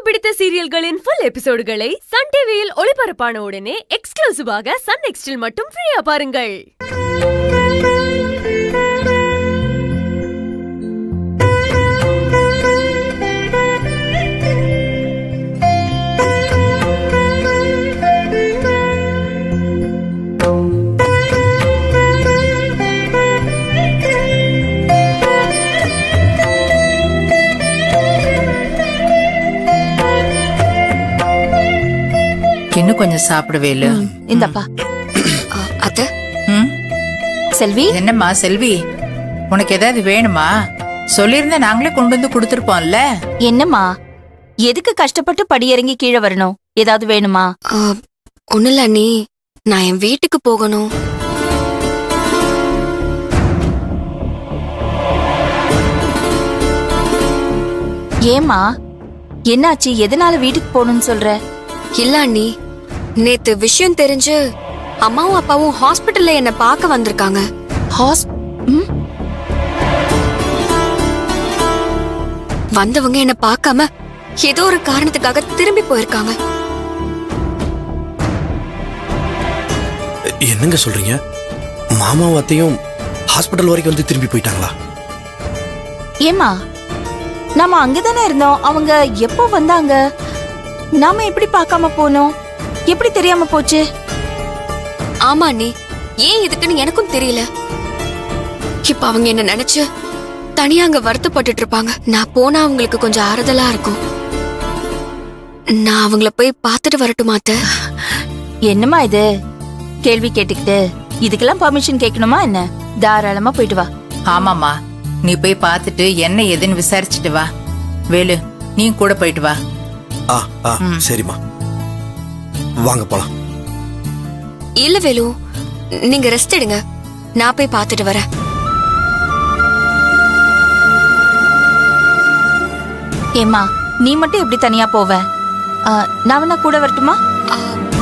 பிடித்த சீரியல்களின் full எபிசோடுகளை Sun டிவியில் ஒளிபரப்பான உடனே எக்ஸ்க்ளூசிவாக சன் நெக்ஸ்டில் மட்டும் ஃப்ரீயா பாருங்கள் இன்னும் கொஞ்சம் சாப்பிடவே இல்ல இந்தப்பா அத்த ம்? செல்வி என்னம்மா செல்வி உனக்கு ஏதாவது வேணுமா சொல்லியிருந்தா நாங்களே கொண்டு வந்து கொடுத்துருப்போம்ல என்னம்மா எதுக்கு கஷ்டப்பட்டு படியிறங்கி கீழே வரணும் ஏதாவது வேணுமா ஒண்ணு இல்ல அண்ணி நான் என் வீட்டுக்கு போகணும் ஏம்மா என்னாச்சு எதனால வீட்டுக்கு போகணும்னு சொல்ற இல்ல அண்ணி நேத்து விஷயம் தெரிஞ்சு அம்மாவும் அப்பாவும் ஹாஸ்பிட்டல்ல என்ன பார்க்க வந்திருக்காங்க ஹாஸ் ம்? வந்தவங்க என்ன பார்க்காம ஏதோ ஒரு காரணத்துக்காக திரும்பி போயிருக்காங்க என்னங்க சொல்றீங்க மாமாவும் அத்தையும் ஹாஸ்பிட்டல் வரைக்கும் வந்து திரும்பி போயிட்டாங்களா ஏம்மா நாம அங்கதானே இருந்தோம் அவங்க எப்போ வந்தாங்க நாம எப்படி பார்க்காம போனோம் எப்படி தெரியாம போச்சு ஆமா அண்ணி ஏன் இதுக்குன்னு எனக்கும் தெரியல இப்ப அவங்க என்ன நினைச்சு தனியா அங்க வருத்தப்பட்டுட்டு இருப்பாங்க நான் போனா அவங்களுக்கு கொஞ்சம் ஆறுதலா இருக்கும் நான் அவங்கள போய் பார்த்துட்டு வரட்டுமா அத்தை என்னம்மா இது கேள்வி கேட்டுக்கிட்டு இதுக்கெல்லாம் பர்மிஷன் கேட்கணுமா என்ன தாராளமா போயிட்டு வா ஆமாம்மா நீ போய் பார்த்துட்டு என்ன ஏதுன்னு விசாரிச்சுட்டு வா வேலு நீ கூட போயிட்டு வா ஆ ஆ சரிம்மா வாங்க போலாம் இல்ல வேலு நீங்க ரெஸ்ட் எடுங்க நான் போய் பார்த்துட்டு வரேன் ஏம்மா நீ மட்டும் எப்படி தனியா போவ ஆ, நான் வேணா கூட வரட்டுமா ஆ,